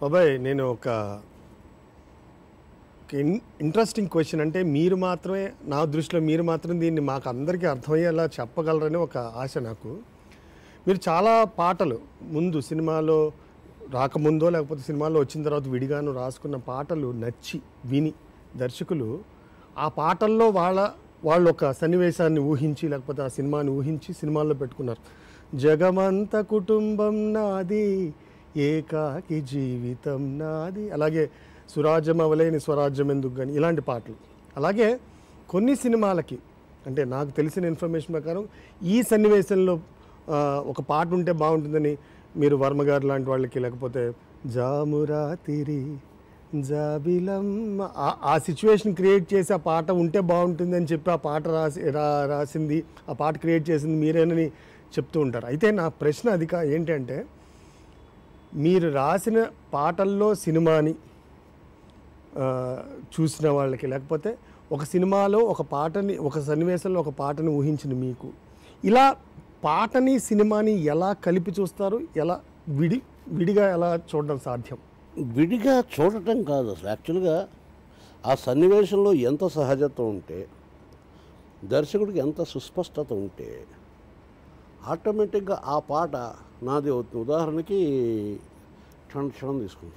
బాబాయ్ నేను ఒక ఇంట్రెస్టింగ్ క్వశ్చన్ అంటే మీరు మాత్రమే నా దృష్టిలో మీరు మాత్రం దీన్ని మాకు అందరికీ అర్థమయ్యేలా చెప్పగలరని ఒక ఆశ నాకు మీరు చాలా పాటలు ముందు సినిమాలో రాకముందో లేకపోతే సినిమాలో వచ్చిన తర్వాత విడిగాను రాసుకున్న పాటలు నచ్చి విని దర్శకులు ఆ పాటల్లో వాళ్ళ వాళ్ళు ఒక సన్నివేశాన్ని ఊహించి లేకపోతే ఆ సినిమాని ఊహించి సినిమాల్లో పెట్టుకున్నారు జగమంత కుటుంబం నాది ఏకాకి జీవితం నాది అలాగే సురాజ్యం అవలేని స్వరాజ్యం ఎందుకు కానీ ఇలాంటి పాటలు అలాగే కొన్ని సినిమాలకి అంటే నాకు తెలిసిన ఇన్ఫర్మేషన్ ప్రకారం ఈ సన్నివేశంలో ఆ, ఒక పాట ఉంటే బాగుంటుందని మీరు వర్మ గారు లాంటి వాళ్ళకి లేకపోతే జామురాతిరి జాబిలమ్మ ఆ- ఆ సిచ్యువేషన్ క్రియేట్ చేసి ఆ పాట ఉంటే బాగుంటుంది అని చెప్పి ఆ పాట రాసి రా రాసింది ఆ పాట క్రియేట్ చేసింది మీరేనని చెప్తూ ఉంటారు అయితే నా ప్రశ్న అది కా ఏంటంటే మీరు రాసిన పాటల్లో సినిమాని ఆ, చూసిన వాళ్ళకి లేకపోతే ఒక సినిమాలో ఒక పాటని ఒక సన్నివేశంలో ఒక పాటని ఊహించిన మీకు ఇలా పాటని సినిమాని ఎలా కలిపి చూస్తారు ఎలా విడి విడిగా ఎలా చూడడం సాధ్యం విడిగా చూడటం కాదు అసలు యాక్చువల్గా ఆ సన్నివేశంలో ఎంత సహజత్వం ఉంటే దర్శకుడికి ఎంత సుస్పష్టత ఉంటే ఆటోమేటిక్గా ఆ పాట నాది అవుతుంది ఉదాహరణకి క్షణ క్షణం తీసుకుందాం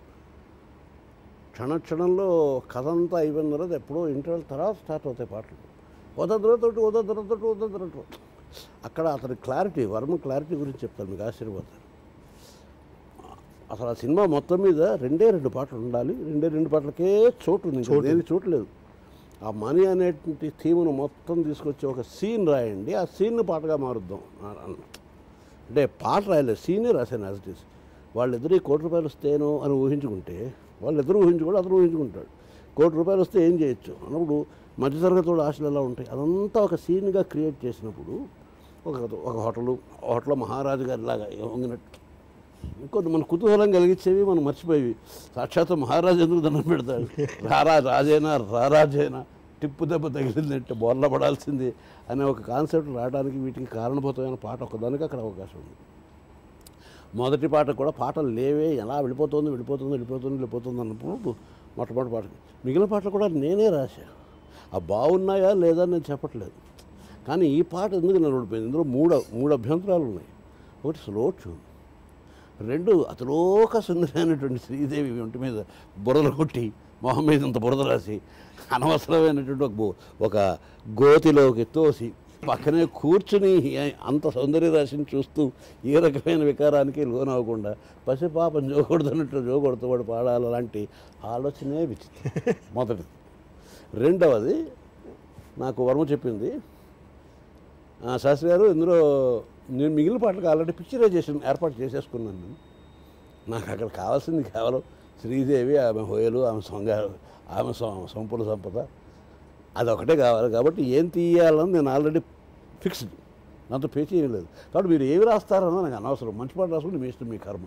క్షణ క్షణంలో కథ అంతా అయిపోయిన తర్వాత ఎప్పుడో ఇంటర్వెల్ తర్వాత స్టార్ట్ అవుతాయి పాటలు ఉదద్రతోటి ఉదద్రతోటి ఉదద్రతో అక్కడ అతని క్లారిటీ వర్మ క్లారిటీ గురించి చెప్తాను మీకు ఆశీర్వాదం అసలు ఆ సినిమా మొత్తం మీద రెండే రెండు పాటలు ఉండాలి రెండే రెండు పాటలకే చోటు ఉంది ఇంకా దేనికి చోటు లేదు ఆ మనీ అనేటువంటి థీమ్ను మొత్తం తీసుకొచ్చి ఒక సీన్ రాయండి ఆ సీన్ను పాటగా మారుద్దాం ఆ- అన్న అంటే పాట రాయలేదు సీనే రాశాను యాజ్ ఇట్ ఈస్ వాళ్ళిద్దరు కోటి రూపాయలు వస్తేనో అని ఊహించుకుంటే వాళ్ళిద్దరూ ఊహించుకోడు అతను ఊహించుకుంటాడు కోటి రూపాయలు వస్తే ఏం చేయొచ్చు అన్నప్పుడు మధ్యతరగతి వాళ్ళ ఆశలు ఎలా ఉంటాయి అదంతా ఒక సీన్గా క్రియేట్ చేసినప్పుడు ఒక ఒక హోటలు హోటల్లో మహారాజు గారి లాగా వంగినట్టు ఇంకొన్ని మన కుతూహలం కలిగించేవి మనం మర్చిపోయేవి సాక్షాత్ మహారాజు ఎందుకు దండం పెడతాడు రారా రాజైనా రారాజైనా టిప్పు దెబ్బ తగిలిందంటే బోర్ల పడాల్సింది అనే ఒక కాన్సెప్ట్ రావడానికి వీటికి కారణభూతమైన పాట ఒకదానికి అక్కడ అవకాశం ఉంది మొదటి పాట కూడా పాటలు లేవే ఎలా వెళ్ళిపోతుంది వెళ్ళిపోతుంది వెళ్ళిపోతుంది వెళ్ళిపోతుంది అన్నప్పుడు మొట్టమొదటి పాట మిగిలిన పాటలు కూడా నేనే రాశా ఆ బాగున్నాయా లేదా అని నేను చెప్పట్లేదు కానీ ఈ పాట ఎందుకు నిలబడిపోయింది ఇందులో మూడు మూడు అభ్యంతరాలు ఉన్నాయి ఒకటి స్లో ట్యూన్ రెండు అతలోక సుందరైనటువంటి శ్రీదేవి ఒంటి మీద బురదలు కొట్టి మొహం మీద ఇంత బురద రాసి అనవసరమైనటువంటి ఒక బో- ఒక గోతిలోకి తోసి పక్కనే కూర్చుని అంత సౌందర్య రాశిని చూస్తూ ఏ రకమైన వికారానికి లోనవ్వకుండా పసిపాపం జోకూడదన్నట్టు జోకొడుతూ వాడు పాడాలి అలాంటి ఆలోచనే విచిత్రం మొదటిది రెండవది నాకు వర్మ చెప్పింది "ఆ, శాస్త్రి గారు ఇందులో నేను మిగిలిన పాటలకు ఆల్రెడీ పిక్చరైజేషన్ ఏర్పాటు చేసేసుకున్నాను నేను నాకు అక్కడ కావాల్సింది కేవలం శ్రీదేవి ఆమె హోయలు ఆమె సొంగ ఆమె సొ- సొంపుల సంపద అది ఒకటే కావాలి కాబట్టి ఏం తీయాలని నేను ఆల్రెడీ ఫిక్స్డ్ నాతో పే చేయలేదు కాబట్టి మీరు ఏమి రాస్తారన్నా నాకు అనవసరం మంచి పాట రాసుకుంటే మీ ఇష్టం మీ కర్మ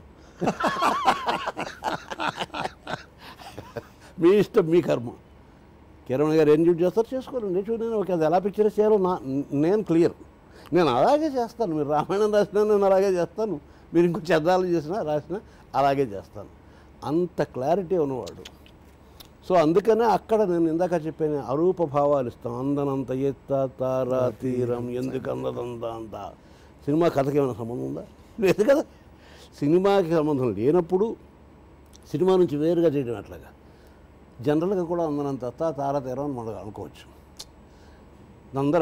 మీ ఇష్టం మీ కర్మ కిరణ్ గారు ఏం డ్యూటీ చేస్తారు చేసుకోండి నేను చూడండి ఓకే అది ఎలా పిక్చర్ చేయాలో నా నేను క్లియర్ నేను అలాగే చేస్తాను మీరు రామాయణం రాసినా నేను అలాగే చేస్తాను మీరు ఇంకో చెద్దాలు చేసినా రాసినా అలాగే చేస్తాను అంత క్లారిటీ ఉన్నవాడు సో అందుకనే అక్కడ నేను ఇందాక చెప్పాను అరూప భావాలు ఇస్తాం అందనంత ఎత్త తారా తీరం ఎందుకు అందదంత అంత సినిమా కథకి ఏమైనా సంబంధం ఉందా లేదు కదా సినిమాకి సంబంధం లేనప్పుడు సినిమా నుంచి వేరుగా చేయడం అట్లాగా జనరల్గా కూడా అందనంత అత్త తారా తీరం అని మనం అనుకోవచ్చు నందర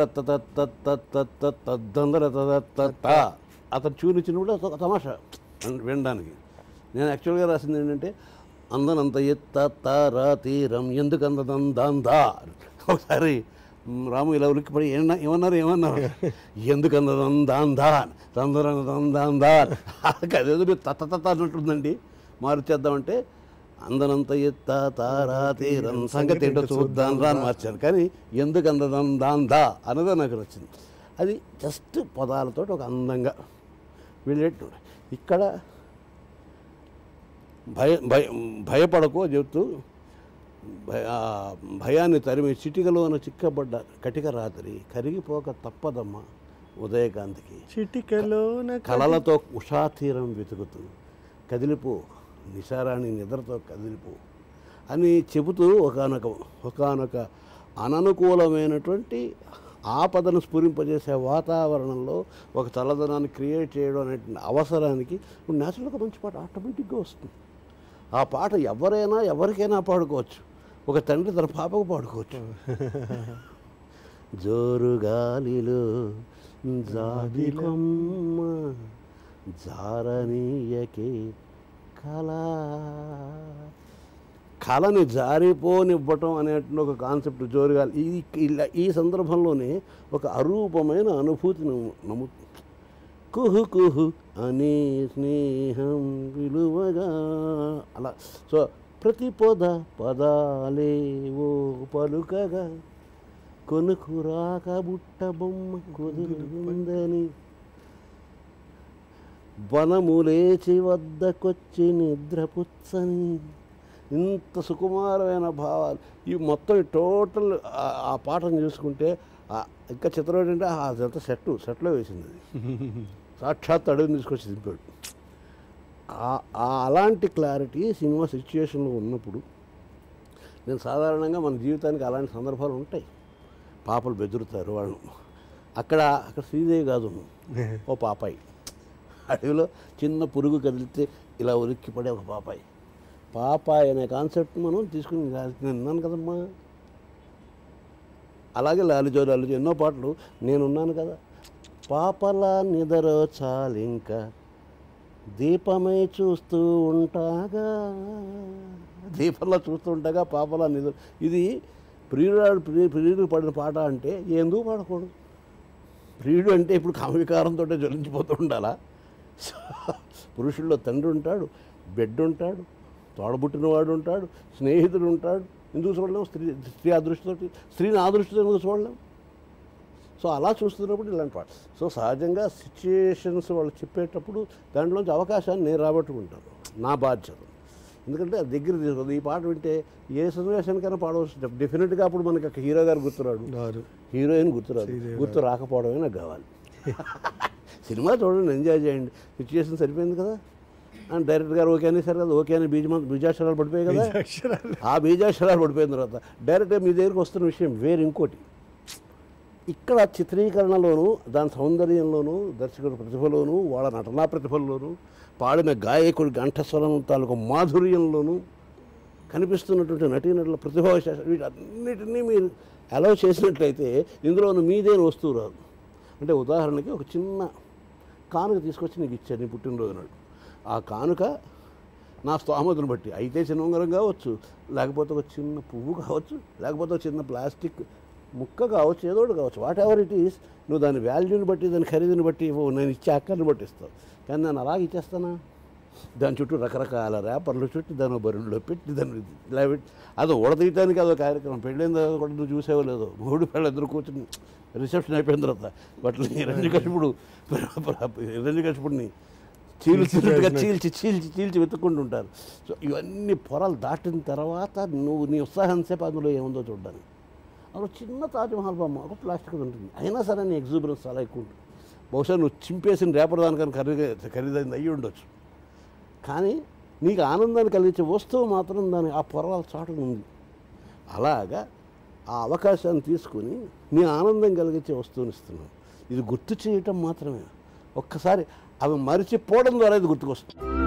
దందర అతను చూనిచ్చినప్పుడు అదొక తమాషా వినడానికి నేను యాక్చువల్గా రాసింది ఏంటంటే అందనంత ఎత్త తారా తీరం ఎందుకు అందదందా ఒకసారి మ్, రాము ఇలా ఉలిక్కిపడి ఏమన్నా ఏమన్నారు ఏమన్నారు ఎందుకు అందదందా దందరందా అదేదో మీరు తత్త తత్త అన్నట్టుందండి మార్చేద్దామంటే అందనంత ఎత్త తారా తీరం సంగతి ఏంటో చూద్దాం రా అని మార్చాను కానీ ఎందుకు అందదందా అన్నదే నాకు నచ్చింది అది జస్ట్ పదాలతో ఒక అందంగా వెళ్ళేట్టు ఇక్కడ భయ భయ భయపడకు అని చెప్తూ భయ ఆ భయాన్ని తరిమి చిటికలోన చిక్కబడ్డ కటిక రాత్రి కరిగిపోక తప్పదమ్మ ఉదయకాంతికి చిటికలోన కళలతో ఉషాతీరం వెతుకుతూ కదిలిపో నిశారాణి నిద్రతో కదిలిపో అని చెబుతూ ఒకనొక ఒకనొక అననుకూలమైనటువంటి ఆపదను స్ఫురింపజేసే వాతావరణంలో ఒక చల్లదనాన్ని క్రియేట్ చేయడం అనేటువంటి అవసరానికి ఇప్పుడు నేచురల్గా మంచి పాట ఆటోమేటిక్గా వస్తుంది ఆ పాట ఎవరైనా ఎవరికైనా పాడుకోవచ్చు ఒక తండ్రి తన పాపకు పాడుకోవచ్చు జోరు గాలిలో జాబిలమ్మ జారనీయకే కళ కళని జారిపోనివ్వటం అనేటువంటి ఒక కాన్సెప్ట్ జోరుగా ఈ ఇలా ఈ సందర్భంలోనే ఒక అరూపమైన అనుభూతిని నమ్ము కుహు కుహు అనే స్నేహం విలువగా అలా సో ప్రతి పొద పదాలేవో పలుకగా కొనుకు రాక బుట్ట బొమ్మ కుదురుందని వనములేచి వద్దకొచ్చి నిద్రపుచ్చని ఇంత సుకుమారమైన భావాలు ఈ మొత్తం ఈ టోటల్ ఆ- ఆ పాటను చూసుకుంటే ఆ- ఇంకా చిత్రం ఏంటంటే ఆ అదంతా సెట్ సెట్లో వేసింది అది సాక్షాత్ అడుగుని తీసుకొచ్చి దింపాడు ఆ- ఆ అలాంటి క్లారిటీ సినిమా సిచ్యుయేషన్లో ఉన్నప్పుడు నేను సాధారణంగా మన జీవితానికి అలాంటి సందర్భాలు ఉంటాయి పాపలు బెదురుతారు వాళ్ళు అక్కడ అక్కడ శ్రీదేవి కాదు ఓ పాపాయి అడవిలో చిన్న పురుగు కదిలితే ఇలా ఉలిక్కి పడే ఒక పాపాయి పాపాయి అనే కాన్సెప్ట్ మనం తీసుకుని నేను విన్నాను కదమ్మా అలాగే లాలిజో లాలిజో ఎన్నో పాటలు నేనున్నాను కదా పాపలా నిదరో చాలింకా దీపమై చూస్తూ ఉంటాగా దీపంలో చూస్తూ ఉంటాగా పాపలా నిద్ర ఇది ప్రియుడు ప్రియ ప్రియుడు పడిన పాట అంటే ఎందుకు పాడకూడదు ప్రియుడు అంటే ఇప్పుడు కామవికారంతో జ్వలించిపోతూ ఉండాలా సో, పురుషుల్లో తండ్రి ఉంటాడు బిడ్డ ఉంటాడు తోడబుట్టినవాడు ఉంటాడు స్నేహితుడు ఉంటాడు ఎందుకు చూడలేం స్త్రీ స్త్రీ అదృష్టితోటి స్త్రీని ఆదృష్టితో ఎందుకు చూడలేం సో అలా చూస్తున్నప్పుడు ఇలాంటి పాట సో సహజంగా సిచ్యుయేషన్స్ వాళ్ళు చెప్పేటప్పుడు దాంట్లోంచి అవకాశాన్ని నేను రాబట్టుకుంటాను నా బాధ్యత ఎందుకంటే అది దగ్గర తీసుకోదు ఈ పాట వింటే ఏ సన్నివేశానికైనా పాడవచ్చు డెఫినెట్గా అప్పుడు మనకి ఒక హీరో గారు గుర్తురాడు వారు హీరోయిన్ గుర్తురాదు శ్రీదేవి గుర్తు రాకపోవడమే నాకు కావాలి సినిమా చూడండి ఎంజాయ్ చేయండి సిచ్యుయేషన్ సరిపోయింది కదా అండ్ డైరెక్టర్ గారు ఓకే అనేసారు కదా ఓకే అని బీజ బీజాక్షరాలు పడిపోయాయి కదా అక్షరాలు ఆ బీజాక్షరాలు పడిపోయిన తర్వాత డైరెక్ట్గా మీ దగ్గరికి వస్తున్న విషయం వేరు ఇంకోటి ఇక్కడ చిత్రీకరణలోను దాని సౌందర్యంలోను దర్శకుడి ప్రతిభలోను వాళ్ళ నటనా ప్రతిభలోను పాడిన గాయకుడి కంఠస్వరం తాలూకు మాధుర్యంలోను కనిపిస్తున్నటువంటి నటీనటుల ప్రతిభా విశేషాలు వీటన్నిటినీ మీరు అలౌ చేసినట్లయితే ఇందులో మీదేని వస్తువు రాదు అంటే ఉదాహరణకి ఒక చిన్న కానుక తీసుకొచ్చి నీకు ఇచ్చాను నీ పుట్టినరోజు నాడు ఆ కానుక నా స్తోమతను బట్టి అయితే చిన్న ఉంగరం కావచ్చు లేకపోతే ఒక చిన్న పువ్వు కావచ్చు లేకపోతే ఒక చిన్న ప్లాస్టిక్ ముక్క కావచ్చు ఏదో ఒకటి కావచ్చు వాట్ ఎవర్ ఇట్ ఈస్ నువ్వు దాని వాల్యూని బట్టి దాని ఖరీదుని బట్టి ఇవ్వవు నేను ఇచ్చే అక్కర్ని బట్టి ఇస్తావు కానీ నేను అలాగే ఇచ్చేస్తానా దాని చుట్టూ రకరకాల ర్యాపర్లు చుట్టి దాని బరువులో పెట్టి దాన్ని ఇలా పెట్టి అది ఊడతీయటానికి అదో కార్యక్రమం పెళ్ళైన తర్వాత కూడా నువ్వు చూసేవో లేదో మూడు పేళ్ళు ఇద్దరు కూర్చుని రిసెప్షన్ అయిపోయిన తర్వాత బట్లు హిరణ్యకశిపుడు హిరణ్యకశిపుడిని చీల్చినట్టుగా చీల్చి చీల్చి చీల్చి వెతుక్కుంటూ ఉంటారు సో ఇవన్నీ పొరలు దాటిన తర్వాత నువ్వు నీ ఉత్సాహం సేపు అందులో ఏముందో చూడడానికి అక్కడ చిన్న తాజ్మహల్ బొమ్మ ఒక ప్లాస్టిక్ ఉంటుంది అయినా సరే నీ ఎగ్జూబరెన్స్ చాలా ఎక్కువ ఉంటుంది బహుశా నువ్వు చింపేసిన రేపటి దానికని ఖరీదు ఖరీదైంది అయ్యి ఉండొచ్చు కానీ నీకు ఆనందాన్ని కలిగించే వస్తువు మాత్రం దాని ఆ పొరల చాటు ఉంది అలాగా ఆ అవకాశాన్ని తీసుకుని నీ ఆనందం కలిగించే వస్తువుని ఇస్తున్నాను ఇది గుర్తు చేయటం మాత్రమే ఒక్కసారి అవి మరిచిపోవడం ద్వారా ఇది గుర్తుకొస్తుంది